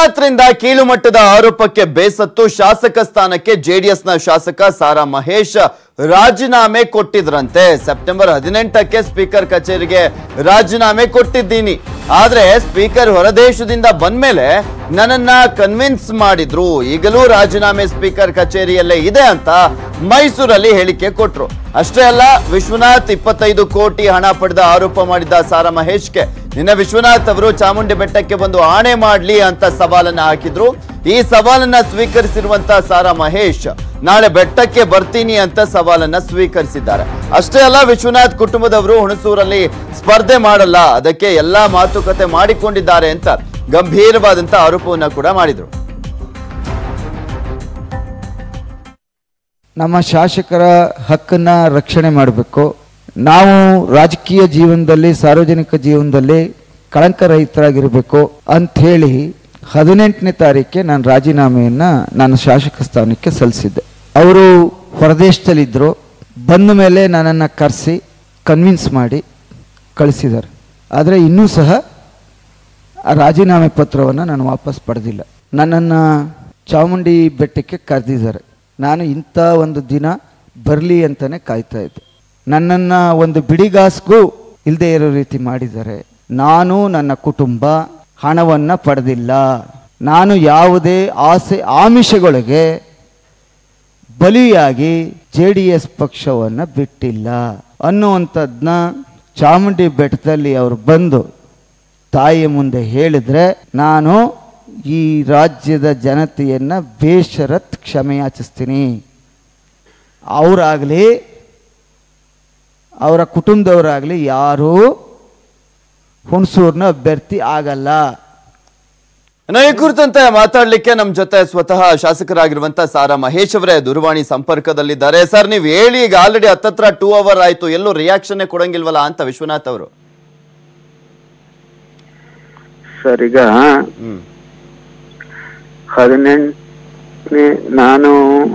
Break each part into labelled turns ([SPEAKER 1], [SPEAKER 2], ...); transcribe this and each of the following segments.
[SPEAKER 1] ವಿಶ್ವನಾಥ್ರಿಂದ ಕೀಳುಮಟ್ಟದ ಆರೋಪಕ್ಕೆ ಬೇಸತ್ತು ಶಾಸಕ ಸ್ಥಾನಕ್ಕೆ ಜೆಡಿಎಸ್ನ ಶಾಸಕ ಸಾರಾ ಮಹೇಶ್ ರಾಜೀನಾಮೆ ಕೊಟ್ಟಿದ್ರಂತೆ ಸೆಪ್ಟೆಂಬರ್ ಹದಿನೆಂಟಕ್ಕೆ ಸ್ಪೀಕರ್ ಕಚೇರಿಗೆ ರಾಜೀನಾಮೆ ಕೊಟ್ಟಿದ್ದೀನಿ ಆದ್ರೆ ಸ್ಪೀಕರ್ ಹೊರದೇಶದಿಂದ ಬಂದ್ಮೇಲೆ ನನ್ನನ್ನ ಕನ್ವಿನ್ಸ್ ಮಾಡಿದ್ರು ಈಗಲೂ ರಾಜೀನಾಮೆ ಸ್ಪೀಕರ್ ಕಚೇರಿಯಲ್ಲೇ ಇದೆ ಅಂತ ಮೈಸೂರಲ್ಲಿ ಹೇಳಿಕೆ ಕೊಟ್ರು ಅಷ್ಟೇ ಅಲ್ಲ ವಿಶ್ವನಾಥ್ ಇಪ್ಪತ್ತೈದು ಕೋಟಿ ಹಣ ಪಡೆದ ಆರೋಪ ಮಾಡಿದ್ದ ಸಾರಾ ಮಹೇಶ್ಗೆ ನಿನ್ನೆ ವಿಶ್ವನಾಥ್ ಅವರು ಚಾಮುಂಡಿ ಬೆಟ್ಟಕ್ಕೆ ಬಂದು ಆಣೆ ಮಾಡ್ಲಿ ಅಂತ ಸವಾಲನ್ನ ಹಾಕಿದ್ರು ಈ ಸವಾಲನ್ನ ಸ್ವೀಕರಿಸಿರುವಂತ ಸಾರಾ ಮಹೇಶ್ ನಾಳೆ ಬೆಟ್ಟಕ್ಕೆ ಬರ್ತೀನಿ ಅಂತ ಸವಾಲನ್ನ ಸ್ವೀಕರಿಸಿದ್ದಾರೆ ಅಷ್ಟೇ ಅಲ್ಲ ವಿಶ್ವನಾಥ್ ಕುಟುಂಬದವರು ಹುಣಸೂರಲ್ಲಿ ಸ್ಪರ್ಧೆ ಮಾಡಲ್ಲ ಅದಕ್ಕೆ ಎಲ್ಲಾ ಮಾತುಕತೆ ಮಾಡಿಕೊಂಡಿದ್ದಾರೆ ಅಂತ ಗಂಭೀರವಾದಂತ ಆರೋಪವನ್ನ ಕೂಡ ಮಾಡಿದ್ರು
[SPEAKER 2] ನಮ್ಮ ಶಾಸಕರ ಹಕ್ಕನ್ನ ರಕ್ಷಣೆ ಮಾಡಬೇಕು ನಾವು ರಾಜಕೀಯ ಜೀವನದಲ್ಲಿ ಸಾರ್ವಜನಿಕ ಜೀವನದಲ್ಲಿ ಕಳಂಕರಹಿತರಾಗಿರಬೇಕು ಅಂಥೇಳಿ ಹದಿನೆಂಟನೇ ತಾರೀಕೆ ನಾನು ರಾಜೀನಾಮೆಯನ್ನು ನಾನು ಶಾಸಕ ಸ್ಥಾನಕ್ಕೆ ಸಲ್ಲಿಸಿದ್ದೆ ಅವರು ಹೊರದೇಶದಲ್ಲಿದ್ದರು ಬಂದ ಮೇಲೆ ನನ್ನನ್ನು ಕರೆಸಿ ಕನ್ವಿನ್ಸ್ ಮಾಡಿ ಕಳಿಸಿದ್ದಾರೆ ಆದರೆ ಇನ್ನೂ ಸಹ ಆ ರಾಜೀನಾಮೆ ಪತ್ರವನ್ನು ನಾನು ವಾಪಸ್ ಪಡೆದಿಲ್ಲ ನನ್ನನ್ನು ಚಾಮುಂಡಿ ಬೆಟ್ಟಕ್ಕೆ ಕರೆದಿದ್ದಾರೆ ನಾನು ಇಂಥ ಒಂದು ದಿನ ಬರಲಿ ಅಂತಲೇ ಕಾಯ್ತಾ ಇದ್ದೆ ನನ್ನನ್ನು ಒಂದು ಬಿಡಿಗಾಸ್ಗೂ ಇಲ್ಲದೆ ಇರೋ ರೀತಿ ಮಾಡಿದ್ದಾರೆ ನಾನು ನನ್ನ ಕುಟುಂಬ ಹಣವನ್ನು ಪಡೆದಿಲ್ಲ ನಾನು ಯಾವುದೇ ಆಸೆ ಆಮಿಷಗಳಿಗೆ ಬಲಿಯಾಗಿ ಜೆ ಡಿ ಎಸ್ ಪಕ್ಷವನ್ನು ಬಿಟ್ಟಿಲ್ಲ ಅನ್ನುವಂಥದ್ದನ್ನ ಚಾಮುಂಡಿ ಬೆಟ್ಟದಲ್ಲಿ ಅವರು ಬಂದು ತಾಯಿಯ ಮುಂದೆ ಹೇಳಿದ್ರೆ ನಾನು ಈ ರಾಜ್ಯದ ಜನತೆಯನ್ನ ಬೇಷರತ್ ಕ್ಷಮೆಯಾಚಿಸ್ತೀನಿ ಅವರಾಗಲಿ ಅವರ ಕುಟುಂಬದವರಾಗಲಿ ಯಾರೂ ಹುಣಸೂರಿನ ಅಭ್ಯರ್ಥಿ ಆಗಲ್ಲ
[SPEAKER 1] ಇನ್ನು ಈ ಕುರಿತಂತೆ ಮಾತಾಡ್ಲಿಕ್ಕೆ ನಮ್ ಜೊತೆ ಸ್ವತಃ ಶಾಸಕರಾಗಿರುವಂತ ಸಾರಾ ಮಹೇಶ್ ಅವರೇ ದೂರವಾಣಿ ಸಂಪರ್ಕದಲ್ಲಿದ್ದಾರೆ ಸರ್ ನೀವು ಹೇಳಿ ಈಗ ಆಲ್ರೆಡಿ ಹತ್ತತ್ರ ಟೂ ಅವರ್ ಆಯ್ತು ಎಲ್ಲೂ ರಿಯಾಕ್ಷನ್ ಕೊಡಂಗಿಲ್ವಲ್ಲ ಅಂತ ವಿಶ್ವನಾಥ್ ಅವರು
[SPEAKER 3] ಸರ್ ಈಗ
[SPEAKER 1] ಹ್ಮ್
[SPEAKER 3] ಹದಿನೆಂಟನೇ ನಾನು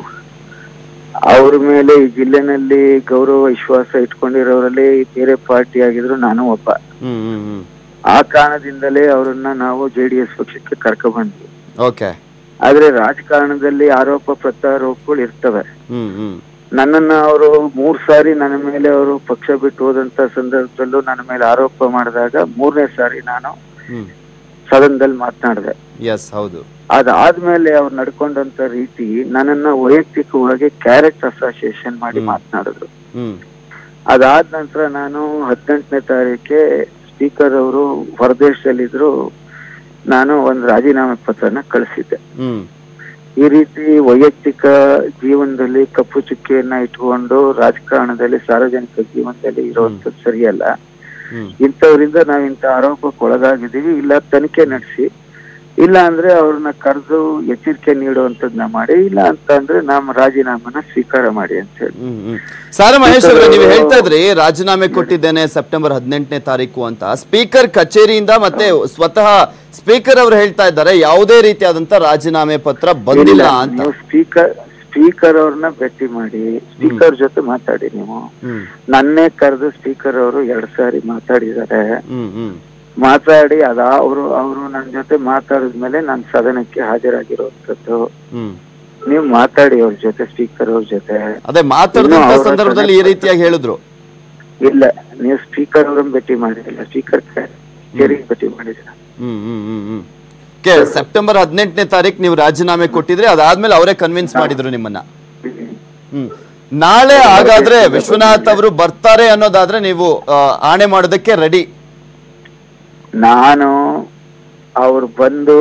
[SPEAKER 3] ಅವ್ರ ಮೇಲೆ ಈ ಜಿಲ್ಲೆನಲ್ಲಿ ಗೌರವ ವಿಶ್ವಾಸ ಇಟ್ಕೊಂಡಿರೋರಲ್ಲಿ ಬೇರೆ ಪಾರ್ಟಿ ಆಗಿದ್ರು ನಾನು ಒಬ್ಬ
[SPEAKER 1] ಹ್ಮ್ ಹ್ಮ್ ಹ್ಮ್
[SPEAKER 3] ಆ ಕಾರಣದಿಂದಲೇ ಅವರನ್ನ ನಾವು ಜೆ ಡಿ ಎಸ್ ಪಕ್ಷಕ್ಕೆ ಕರ್ಕೊ ಬಂದ್ವಿ
[SPEAKER 1] ಓಕೆ
[SPEAKER 3] ಆದ್ರೆ ರಾಜಕಾರಣದಲ್ಲಿ ಆರೋಪ ಪ್ರತ್ಯಾರೋಪಗಳು ಇರ್ತವೆ
[SPEAKER 1] ಹ್ಮ್ ಹ್ಮ್
[SPEAKER 3] ನನ್ನನ್ನ ಅವರು ಮೂರ್ ಸಾರಿ ನನ್ನ ಮೇಲೆ ಅವರು ಪಕ್ಷ ಬಿಟ್ಟು ಹೋದಂತ ಸಂದರ್ಭದಲ್ಲೂ ನನ್ನ ಮೇಲೆ ಆರೋಪ ಮಾಡಿದಾಗ ಮೂರನೇ ಸಾರಿ ನಾನು
[SPEAKER 1] ಹ್ಮ್
[SPEAKER 3] ಸದನದಲ್ಲಿ ಮಾತನಾಡಿದೆ
[SPEAKER 1] ಎಸ್ ಹೌದು
[SPEAKER 3] ಅದಾದ್ಮೇಲೆ ಅವ್ರು ನಡ್ಕೊಂಡಂತ ರೀತಿ ನನ್ನನ್ನ ವೈಯಕ್ತಿಕವಾಗಿ ಕ್ಯಾರೆಕ್ಟರ್ ಅಸೋಸಿಯೇಷನ್ ಮಾಡಿ
[SPEAKER 1] ಹ್ಮ್.
[SPEAKER 3] ಮಾತನಾಡಿದ್ರು
[SPEAKER 1] ಹ್ಮ್
[SPEAKER 3] ಅದಾದ ನಂತರ ನಾನು ಹದಿನೆಂಟನೇ ತಾರೀಕೆ ಸ್ಪೀಕರ್ ಅವರು ಹೊರದೇಶದಲ್ಲಿದ್ರು ನಾನು ಒಂದು ರಾಜೀನಾಮೆ ಪತ್ರನ ಕಳಿಸಿದ್ದೆ
[SPEAKER 1] ಹ್ಮ್
[SPEAKER 3] ಈ ರೀತಿ ವೈಯಕ್ತಿಕ ಜೀವನದಲ್ಲಿ ಕಪ್ಪು ಚುಕ್ಕಿಯನ್ನ ಇಟ್ಕೊಂಡು ರಾಜಕಾರಣದಲ್ಲಿ ಸಾರ್ವಜನಿಕ ಜೀವನದಲ್ಲಿ ಇರುವಂತದ್ದು ಸರಿಯಲ್ಲ
[SPEAKER 1] ಹ್ಮ್
[SPEAKER 3] ಇಂಥವರಿಂದ ನಾವು ಇಂಥ ಆರೋಪಕ್ಕೆ ಒಳಗಾಗಿದ್ದೀವಿ ಇಲ್ಲ ತನಿಖೆ ನಡೆಸಿ ಇಲ್ಲ ಅಂದ್ರೆ ಅವ್ರನ್ನ ಕರೆದು ಎಚ್ಚರಿಕೆ ನೀಡುವಂತದ್ನ ಮಾಡಿ ಇಲ್ಲ ಅಂತ ಅಂದ್ರೆ ನಮ್ಮ ರಾಜೀನಾಮೆನ ಸ್ವೀಕಾರ ಮಾಡಿ ಅಂತ ಹೇಳಿ
[SPEAKER 1] ಹ್ಮ್ ಹ್ಮ್ ಸಾರಾ ಮಹೇಶ್ ಅವರೇ ನೀವು ಹೇಳ್ತಾ ಇದ್ರಿ ರಾಜೀನಾಮೆ ಕೊಟ್ಟಿದ್ದೇನೆ ಸೆಪ್ಟೆಂಬರ್ ಹದಿನೆಂಟನೇ ತಾರೀಕು ಅಂತ ಸ್ಪೀಕರ್ ಕಚೇರಿಯಿಂದ ಮತ್ತೆ ಸ್ವತಃ ಸ್ಪೀಕರ್ ಅವರು ಹೇಳ್ತಾ ಇದ್ದಾರೆ ಯಾವುದೇ ರೀತಿಯಾದಂತ ರಾಜೀನಾಮೆ ಪತ್ರ ಬಂದಿಲ್ಲ ಅಂತ
[SPEAKER 3] ನೀವು ಸ್ಪೀಕರ್ ಸ್ಪೀಕರ್ ಅವ್ರನ್ನ ಭೇಟಿ ಮಾಡಿ ಸ್ಪೀಕರ್ ಜೊತೆ ಮಾತಾಡಿ ನೀವು
[SPEAKER 1] ಹ್ಮ್
[SPEAKER 3] ನನ್ನೇ ಕರೆದು ಸ್ಪೀಕರ್ ಅವರು ಎರಡ್ ಸಾರಿ ಮಾತಾಡಿದ್ದಾರೆ
[SPEAKER 1] ಹ್ಮ್ ಹ್ಮ್
[SPEAKER 3] ಮಾತಾಡಿ ಅದ ಅವರು ಅವರು ನನ್ನ ಜೊತೆ ಮಾತಾಡಿದ್ಮೇಲೆ ನಾನು ಸದನಕ್ಕೆ ಹಾಜರಾಗಿರುವಂತದ್ದು
[SPEAKER 1] ಹ್ಮ್
[SPEAKER 3] ನೀವು ಮಾತಾಡಿ ಅವ್ರ ಜೊತೆ ಸ್ಪೀಕರ್ ಅವ್ರ ಜೊತೆ
[SPEAKER 1] ಅದೇ ಮಾತಾಡಿದಂತ
[SPEAKER 3] ಇನ್ನು ಅವ್ರ
[SPEAKER 1] ಸಂದರ್ಭದಲ್ಲಿ ಈ
[SPEAKER 3] ಹತ್ರನೇ
[SPEAKER 1] ರೀತಿಯಾಗಿ ಹೇಳಿದ್ರು
[SPEAKER 3] ಇಲ್ಲ ನೀವು ಸ್ಪೀಕರ್ ಅವ್ರನ್ನ ಭೇಟಿ ಮಾಡಿದಿಲ್ಲ ಸ್ಪೀಕರ್ ಕಚೇರಿಗೆ ಭೇಟಿ ಮಾಡಿದಿರ
[SPEAKER 1] ಹ್ಮ್ ಹ್ಮ್ ಹ್ಮ್ ಹ್ಮ್ ಕೆ ಸೆಪ್ಟೆಂಬರ್ ಹದಿನೆಂಟನೇ ತಾರೀಕು ನೀವು ರಾಜೀನಾಮೆ ಕೊಟ್ಟಿದ್ರಿ ಅದಾದ್ಮೇಲೆ ಅವರೇ ಕನ್ವಿನ್ಸ್ ಮಾಡಿದ್ರು ನಿಮ್ಮನ್ನ ಹ್ಮ್ ನಾಳೆ ಹಾಗಾದ್ರೆ ವಿಶ್ವನಾಥ್ ಅವರು ಬರ್ತಾರೆ ಅನ್ನೋದಾದ್ರೆ ನೀವು ಆ, ಆಣೆ ಮಾಡೋದಕ್ಕೆ ರೆಡಿ
[SPEAKER 3] ನಾನು ಅವ್ರು ಬಂದು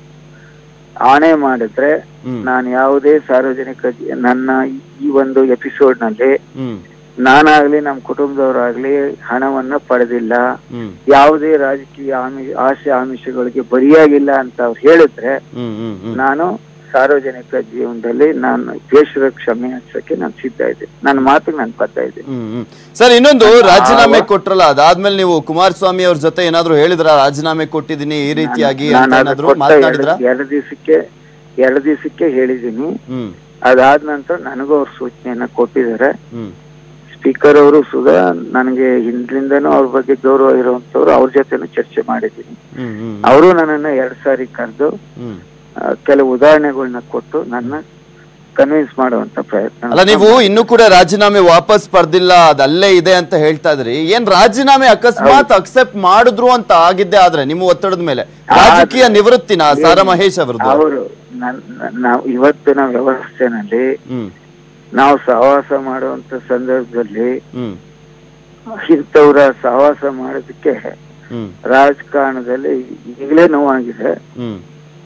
[SPEAKER 3] ಆಣೆ ಮಾಡಿದ್ರೆ
[SPEAKER 1] ಹ್ಮ್
[SPEAKER 3] ನಾನು ಯಾವುದೇ ಸಾರ್ವಜನಿಕ ಜೀ- ನನ್ನ ಈ ಒಂದು ಎಪಿಸೋಡ್ ನಲ್ಲಿ
[SPEAKER 1] ಹ್ಮ್
[SPEAKER 3] ನಾನಾಗ್ಲಿ ನಮ್ಮ ಕುಟುಂಬದವರಾಗ್ಲಿ ಹಣವನ್ನ ಪಡೆದಿಲ್ಲ
[SPEAKER 1] ಹ್ಮ್
[SPEAKER 3] ಯಾವುದೇ ರಾಜಕೀಯ ಆಮಿ ಆಸೆ ಆಮಿಷಗಳಿಗೆ ಬರಿಯಾಗಿಲ್ಲ ಅಂತ ಅವ್ರು ಹೇಳಿದ್ರೆ
[SPEAKER 1] ಹ್ಮ್ ಹ್ಮ್ ಹ್ಮ್
[SPEAKER 3] ನಾನು ಸಾರ್ವಜನಿಕ ಜೀವನದಲ್ಲಿ ನಾನು ದೇಶದ ಕ್ಷಮೆ ಹಚ್ಚಕ್ಕೆ ನಾನು ಸಿದ್ಧ ಇದ್ದೆ ನನ್ನ ಮಾತಿಗೆ ನಾನು ಬದ್ಧ ಇದ್ದೆ
[SPEAKER 1] ಹ್ಮ್ ಹ್ಮ್ ಸರ್ ಇನ್ನೊಂದು ರಾಜೀನಾಮೆ ಕೊಟ್ರಲ್ಲ ಅದಾದ್ಮೇಲೆ ನೀವು ಕುಮಾರಸ್ವಾಮಿ ಅವ್ರ ಜೊತೆ ಏನಾದ್ರು ಹೇಳಿದ್ರ ರಾಜೀನಾಮೆ ಕೊಟ್ಟಿದ್ದೀನಿ ಈ ರೀತಿಯಾಗಿ ಅಂತ
[SPEAKER 3] ನಾನು ಅದು
[SPEAKER 1] ಏನಾದ್ರು
[SPEAKER 3] ಕೊಟ್ಟ
[SPEAKER 1] ಮಾತನಾಡಿದ್ರ
[SPEAKER 3] ಎರಡು ಎರಡು ದಿವಸಕ್ಕೆ ಎರಡು ದಿವಸಕ್ಕೆ ಹೇಳಿದ್ದೀನಿ
[SPEAKER 1] ಹ್ಮ್
[SPEAKER 3] ಅದಾದ ನಂತರ ನನಗೂ ಅವ್ರ ಸೂಚನೆಯನ್ನ ಕೊಟ್ಟಿದ್ದಾರೆ
[SPEAKER 1] ಹ್ಮ್
[SPEAKER 3] ಸ್ಪೀಕರ್ ಅವರು ಸುಧಾ ನನಗೆ ಹಿಂದ್ಲಿಂದನೂ ಅವ್ರ ಬಗ್ಗೆ ಗೌರವ ಇರುವಂತವ್ರು ಅವ್ರ ಜೊತೆನೂ ಚರ್ಚೆ ಮಾಡಿದ್ದೀನಿ
[SPEAKER 1] ಹ್ಮ್ ಹ್ಮ್
[SPEAKER 3] ಅವರು ನನ್ನನ್ನ ಎರಡ್ ಸಾರಿ ಕರೆದು
[SPEAKER 1] ಹ್ಮ್
[SPEAKER 3] ಕೆಲವು ಉದಾಹರಣೆಗಳನ್ನ ಕೊಟ್ಟು ನನ್ನ ಕನ್ವಿನ್ಸ್ ಮಾಡುವಂತ ಪ್ರಯತ್ನ
[SPEAKER 1] ಅಲ್ಲ ನೀವು ಇನ್ನೂ ಕೂಡ ರಾಜೀನಾಮೆ ವಾಪಸ್ ಪಡೆದಿಲ್ಲ ಅದ್ ಅಲ್ಲೇ ಇದೆ ಅಂತ ಹೇಳ್ತಾ ಇದ್ರಿ ಏನ್ ರಾಜೀನಾಮೆ ಅಕಸ್ಮಾತ್ ಅಕ್ಸೆಪ್ಟ್ ಮಾಡಿದ್ರು ಅಂತ ಆಗಿದ್ದೆ ಆದ್ರೆ ನಿಮ್ಮ ಒತ್ತಡದ ಮೇಲೆ ರಾಜಕೀಯ ನಿವೃತ್ತಿನ ಸಾರಾ ಮಹೇಶ್ ಅವರದ್ದು
[SPEAKER 3] ಅವರು ನಾವು ಇವತ್ತಿನ ವ್ಯವಸ್ಥೆನಲ್ಲಿ
[SPEAKER 1] ಹ್ಮ್
[SPEAKER 3] ನಾವು ಸಹವಾಸ ಮಾಡುವಂತ ಸಂದರ್ಭದಲ್ಲಿ
[SPEAKER 1] ಹ್ಮ್
[SPEAKER 3] ಇಂಥವ್ರ ಸಹವಾಸ ಮಾಡೋದಕ್ಕೆ
[SPEAKER 1] ಹ್ಮ್
[SPEAKER 3] ರಾಜಕಾರಣದಲ್ಲಿ ಈಗಲೇ ನೋವಾಗಿದೆ
[SPEAKER 1] ಹ್ಮ್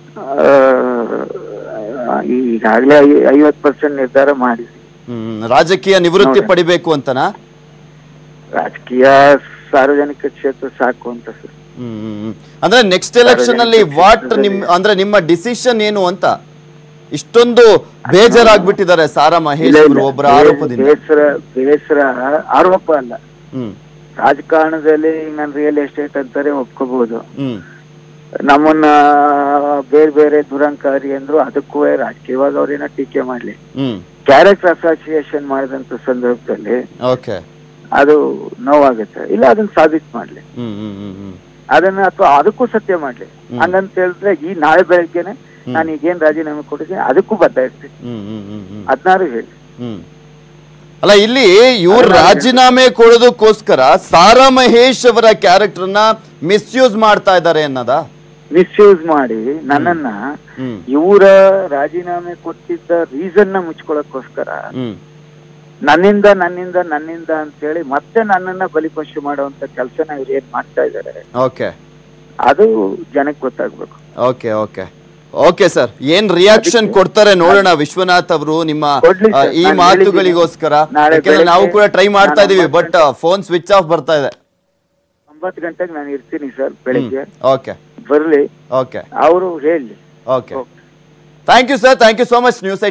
[SPEAKER 3] ಆ, ಈಗಾಗಲೇ ಐವತ್ ಪರ್ಸೆಂಟ್ ನಿರ್ಧಾರ ಮಾಡಿದ್ವಿ
[SPEAKER 1] ಹ್ಮ್ ರಾಜಕೀಯ ನಿವೃತ್ತಿ ಪಡಿಬೇಕು ಅಂತನಾ
[SPEAKER 3] ರಾಜಕೀಯ ಸಾರ್ವಜನಿಕ ಕ್ಷೇತ್ರ ಸಾಕು ಅಂತ ಸರ್
[SPEAKER 1] ಹ್ಮ್ ಹ್ಮ್, ಹ್ಮ್. ಅಂದ್ರೆ ನೆಕ್ಸ್ಟ್ ಎಲೆಕ್ಷನ್ ಅಲ್ಲಿ ವಾಟ್ ನಿಮ್ ಅಂದ್ರೆ ನಿಮ್ಮ ಡಿಸಿಷನ್ ಏನು ಅಂತ ಇಷ್ಟೊಂದು ಬೇಜಾರಾಗ್ಬಿಟ್ಟಿದ್ದಾರೆ ಸಾರಾ ಮಹೇಶ್
[SPEAKER 3] ಇಲ್ಲ,
[SPEAKER 1] ಅವರು
[SPEAKER 3] ಇಲ್ಲ.
[SPEAKER 1] ಒಬ್ಬರ
[SPEAKER 3] ಬೇ-
[SPEAKER 1] ಆರೋಪದಿಂದ
[SPEAKER 3] ಬೇಸರ ಬೇಸರ ಆರೋಪ ಅಲ್ಲ
[SPEAKER 1] ಹ್ಮ್
[SPEAKER 3] ರಾಜಕಾರಣದಲ್ಲಿ ನಾನು ರಿಯಲ್ ಎಸ್ಟೇಟ್ ಅಂತಾರೆ ಒಪ್ಕೋಬಹುದು
[SPEAKER 1] ಹ್ಮ್
[SPEAKER 3] ನಮ್ಮನ್ನ ಬೇರೆ ಬೇರೆ ದುರಂಕಾರಿ ಅಂದ್ರು ಅದಕ್ಕೂ ರಾಜಕೀಯವಾಗಿ ಅವ್ರೇನ ಟೀಕೆ ಮಾಡ್ಲಿ
[SPEAKER 1] ಹ್ಮ್
[SPEAKER 3] ಕ್ಯಾರೆಕ್ಟರ್ ಅಸೋಸಿಯೇಷನ್ ಮಾಡಿದಂತ ಸಂದರ್ಭದಲ್ಲಿ
[SPEAKER 1] ಓಕೆ
[SPEAKER 3] ಅದು ನೋವಾಗುತ್ತೆ ಇಲ್ಲ ಅದನ್ನ ಸಾಬೀತ್ ಮಾಡ್ಲಿ
[SPEAKER 1] ಹ್ಮ್ ಹ್ಮ್ ಹ್ಮ್ ಹ್ಮ್
[SPEAKER 3] ಅದನ್ನ ಅಥವಾ ಅದಕ್ಕೂ ಸತ್ಯ ಮಾಡ್ಲಿ ಹಂಗಂತ ಹೇಳಿದ್ರೆ ಈ ನಾಳೆ ಬೆಳಗ್ಗೆನೆ ನಾನು ಈಗೇನ್ ರಾಜೀನಾಮೆ ಕೊಟ್ಟಿದ್ದೀನಿ ಅದಕ್ಕೂ ಬದ್ಧ ಇರ್ತೀನಿ
[SPEAKER 1] ಹ್ಮ್ ಹ್ಮ್ ಹ್ಮ್ ಹ್ಮ್
[SPEAKER 3] ಹದಿನಾರು ಹೇಳಿ
[SPEAKER 1] ಹ್ಮ್ ಅಲ್ಲ ಇಲ್ಲಿ ಇವ್ರು ರಾಜೀನಾಮೆ ಕೊಡೋದಕ್ಕೋಸ್ಕರ ಸಾರಾ ಮಹೇಶ್ ಅವರ ಕ್ಯಾರೆಕ್ಟರ್ನ ಮಿಸ್ಯೂಸ್ ಮಾಡ್ತಾ ಇದ್ದಾರೆ ಅನ್ನೋದಾ
[SPEAKER 3] ಮಿಸ್ಯೂಸ್ ಮಾಡಿ ನನ್ನನ್ನ
[SPEAKER 1] ಹ್ಮ್
[SPEAKER 3] ಇವರ ರಾಜೀನಾಮೆ ಕೊಟ್ಟಿದ್ದ ರೀಸನ್ ನ ಮುಚ್ಕೊಳಕ್ಕೋಸ್ಕರ
[SPEAKER 1] ಹ್ಮ್
[SPEAKER 3] ನನ್ನಿಂದ ನನ್ನಿಂದ ನನ್ನಿಂದ ಅಂತೇಳಿ ಮತ್ತೆ ನನ್ನನ್ನ ಬಲಿಪಶು ಮಾಡುವಂತ ಕೆಲಸನ ಇವ್ರು ಏನ್ ಮಾಡ್ತಾ ಇದ್ದಾರೆ
[SPEAKER 1] ಓಕೆ
[SPEAKER 3] ಅದು ಜನಕ್ಕೆ ಗೊತ್ತಾಗ್ಬೇಕು
[SPEAKER 1] ಓಕೆ ಓಕೆ ಓಕೆ ಸರ್ ಏನ್ ರಿಯಾಕ್ಷನ್ ಕೊಡ್ತಾರೆ ನೋಡೋಣ ವಿಶ್ವನಾಥ್ ಅವರು ನಿಮ್ಮ
[SPEAKER 3] ಕೊಡ್ಲಿ
[SPEAKER 1] ಆ,
[SPEAKER 3] sir,
[SPEAKER 1] ಈ
[SPEAKER 3] ನಾನ್
[SPEAKER 1] ಮಾತುಗಳಿಗೋಸ್ಕರ
[SPEAKER 3] ಹೇಳಿದ್ದೀನಿ. ನಾಳೆ
[SPEAKER 1] ಯಾಕೆಂದ್ರೆ ನಾವು
[SPEAKER 3] ಬೆಳಗ್ಗೆ
[SPEAKER 1] ಕೂಡ ಟ್ರೈ ಮಾಡ್ತಾ
[SPEAKER 3] ನಾನು
[SPEAKER 1] ಇದೀವಿ
[SPEAKER 3] ಒಂಬತ್ತು
[SPEAKER 1] ಬಟ್ ಫೋನ್ ಸ್ವಿಚ್ ಆಫ್ ಬರ್ತಾ ಇದೆ
[SPEAKER 3] ಒಂಬತ್ತು ಗಂಟೆಗೆ ನಾನು ಇರ್ತೀನಿ ಸರ್ ಬೆಳಿಗ್ಗೆ
[SPEAKER 1] ಓಕೆ
[SPEAKER 3] ಬರ್ಲಿ
[SPEAKER 1] ಓಕೆ
[SPEAKER 3] ಅವರು ಹೇಳಿ
[SPEAKER 1] okay thank you sir thank you so much news